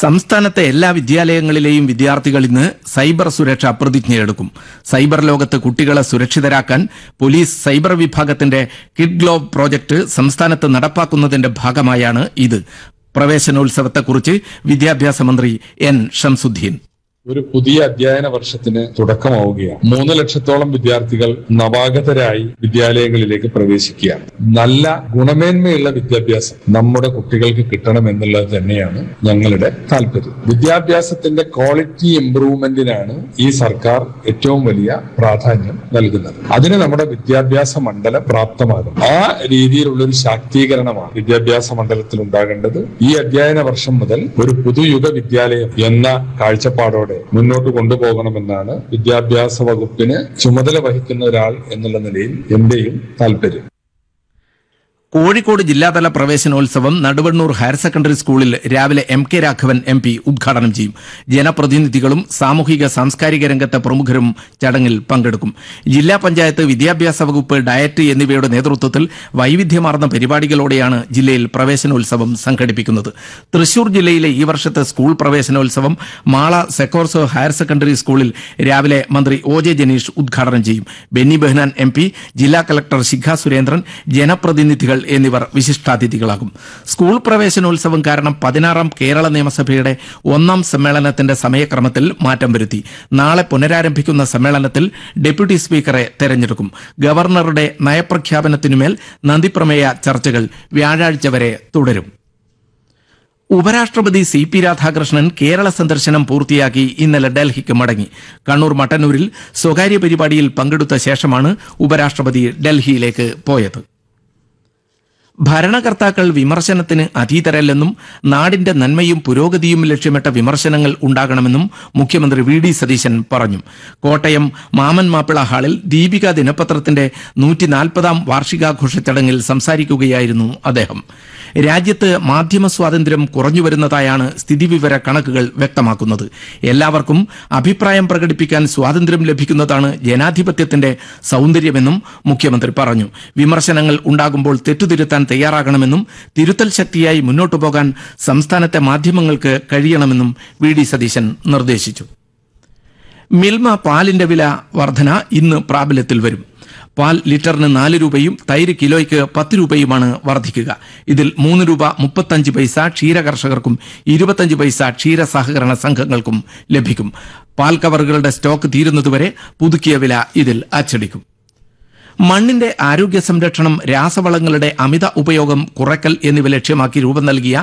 സംസ്ഥാനത്തെ എല്ലാ വിദ്യാലയങ്ങളിലെയും വിദ്യാർത്ഥികൾ ഇന്ന് സൈബർ സുരക്ഷ പ്രതിജ്ഞയെടുക്കും സൈബർ ലോകത്ത് കുട്ടികളെ സുരക്ഷിതരാക്കാൻ പോലീസ് സൈബർ വിഭാഗത്തിന്റെ കിഡ് ഗ്ലോവ് പ്രോജക്ട് സംസ്ഥാനത്ത് നടപ്പാക്കുന്നതിന്റെ ഭാഗമായാണ് ഇത് പ്രവേശനോത്സവത്തെക്കുറിച്ച് വിദ്യാഭ്യാസ മന്ത്രി എൻ ഷംസുദ്ദീൻ ഒരു പുതിയ അധ്യയന വർഷത്തിന് തുടക്കമാവുകയാണ് മൂന്ന് ലക്ഷത്തോളം വിദ്യാർത്ഥികൾ നവാഗതരായി വിദ്യാലയങ്ങളിലേക്ക് പ്രവേശിക്കുകയാണ് നല്ല ഗുണമേന്മയുള്ള വിദ്യാഭ്യാസം നമ്മുടെ കുട്ടികൾക്ക് കിട്ടണം എന്നുള്ളത് തന്നെയാണ് ഞങ്ങളുടെ താല്പര്യം വിദ്യാഭ്യാസത്തിന്റെ ക്വാളിറ്റി ഇംപ്രൂവ്മെന്റിനാണ് ഈ സർക്കാർ ഏറ്റവും വലിയ പ്രാധാന്യം നൽകുന്നത് അതിന് നമ്മുടെ വിദ്യാഭ്യാസ മണ്ഡലം പ്രാപ്തമാകും ആ രീതിയിലുള്ള ഒരു ശാക്തീകരണമാണ് വിദ്യാഭ്യാസ മണ്ഡലത്തിൽ ഉണ്ടാകേണ്ടത് ഈ അധ്യയന വർഷം മുതൽ ഒരു പുതുയുഗ വിദ്യാലയം എന്ന കാഴ്ചപ്പാടോടെ മുന്നോട്ട് കൊണ്ടുപോകണമെന്നാണ് വിദ്യാഭ്യാസ വകുപ്പിന് ചുമതല വഹിക്കുന്ന ഒരാൾ എന്നുള്ള നിലയിൽ എന്റെയും താല്പര്യം കോഴിക്കോട് ജില്ലാതല പ്രവേശനോത്സവം നടുവണ്ണൂർ ഹയർ സെക്കൻഡറി സ്കൂളിൽ രാവിലെ M K Raghavan M P ഉദ്ഘാടനം ചെയ്യും ജനപ്രതിനിധികളും സാമൂഹിക സാംസ്കാരിക രംഗത്തെ പ്രമുഖരും ചടങ്ങിൽ പങ്കെടുക്കും ജില്ലാ പഞ്ചായത്ത് വിദ്യാഭ്യാസ വകുപ്പ് ഡയറ്റ് എന്നിവയുടെ നേതൃത്വത്തിൽ വൈവിധ്യമാർന്ന പരിപാടികളോടെയാണ് ജില്ലയിൽ പ്രവേശനോത്സവം സംഘടിപ്പിക്കുന്നത് തൃശൂർ ജില്ലയിലെ ഈ വർഷത്തെ സ്കൂൾ പ്രവേശനോത്സവം മാള സെക്കോർസോ ഹയർ സെക്കൻഡറി സ്കൂളിൽ രാവിലെ മന്ത്രി ഒ ജെ ജനീഷ് ഉദ്ഘാടനം ചെയ്യും ബെന്നി ബെഹ്നാൻ എം പി ജില്ലാ കളക്ടർ ശിഖ സുരേന്ദ്രൻ ജനപ്രതിനിധികൾ എന്നിവർ വിശിഷ്ടാതിഥികളാകും സ്കൂൾ പ്രവേശനോത്സവം കാരണം പതിനാറാം കേരള നിയമസഭയുടെ ഒന്നാം സമ്മേളനത്തിന്റെ സമയക്രമത്തിൽ മാറ്റം വരുത്തി നാളെ പുനരാരംഭിക്കുന്ന സമ്മേളനത്തിൽ ഡെപ്യൂട്ടി സ്പീക്കറെ തെരഞ്ഞെടുക്കും ഗവർണറുടെ നയപ്രഖ്യാപനത്തിനുമേൽ നന്ദിപ്രമേയ ചർച്ചകൾ വ്യാഴാഴ്ച വരെ തുടരും ഉപരാഷ്ട്രപതി സി പി രാധാകൃഷ്ണൻ കേരള സന്ദർശനം പൂർത്തിയാക്കി ഇന്നലെ ഡൽഹിക്ക് മടങ്ങി കണ്ണൂർ മട്ടന്നൂരിൽ സ്വകാര്യ പരിപാടിയിൽ പങ്കെടുത്ത ശേഷമാണ് ഉപരാഷ്ട്രപതി ഡൽഹിയിലേക്ക് പോയത് ഭരണകർത്താക്കൾ വിമർശനത്തിന് അതീതരല്ലെന്നും നാടിന്റെ നന്മയും പുരോഗതിയും ലക്ഷ്യമിട്ട വിമർശനങ്ങൾ ഉണ്ടാകണമെന്നും മുഖ്യമന്ത്രി വി ഡി സതീശൻ പറഞ്ഞു കോട്ടയം മാമൻ മാപ്പിള ഹാളിൽ ദീപിക ദിനപത്രത്തിന്റെ നൂറ്റി നാൽപ്പതാം വാർഷികാഘോഷ ചടങ്ങിൽ സംസാരിക്കുകയായിരുന്നു അദ്ദേഹം രാജ്യത്ത് മാധ്യമ സ്വാതന്ത്ര്യം കുറഞ്ഞുവരുന്നതായാണ് സ്ഥിതിവിവര കണക്കുകൾ വ്യക്തമാക്കുന്നത് എല്ലാവർക്കും അഭിപ്രായം പ്രകടിപ്പിക്കാൻ സ്വാതന്ത്ര്യം ലഭിക്കുന്നതാണ് ജനാധിപത്യത്തിന്റെ സൗന്ദര്യമെന്നും മുഖ്യമന്ത്രി പറഞ്ഞു വിമർശനങ്ങൾ ഉണ്ടാകുമ്പോൾ തെറ്റുതിരുത്താൻ തയ്യാറാകണമെന്നും തിരുത്തൽ ശക്തിയായി മുന്നോട്ടു പോകാൻ സംസ്ഥാനത്തെ മാധ്യമങ്ങൾക്ക് കഴിയണമെന്നും വി ഡി സതീശൻ നിർദ്ദേശിച്ചു മിൽമ പാലിന്റെ വില വർധന ഇന്ന് പ്രാബല്യത്തിൽ വരും പാൽ ലിറ്ററിന് നാല് രൂപയും തൈര് കിലോയ്ക്ക് പത്ത് രൂപയുമാണ് വർദ്ധിക്കുക ഇതിൽ മൂന്ന് രൂപ മുപ്പത്തഞ്ച് പൈസ ക്ഷീര കർഷകർക്കും ഇരുപത്തഞ്ച് പൈസ ക്ഷീര സഹകരണ സംഘങ്ങൾക്കും ലഭിക്കും പാൽ കവറുകളുടെ സ്റ്റോക്ക് തീരുന്നതുവരെ പുതുക്കിയ വില ഇതിൽ അച്ചടിക്കും മണ്ണിന്റെ ആരോഗ്യ സംരക്ഷണം രാസവളങ്ങളുടെ അമിത ഉപയോഗം കുറയ്ക്കൽ എന്നിവ ലക്ഷ്യമാക്കി രൂപം നൽകിയ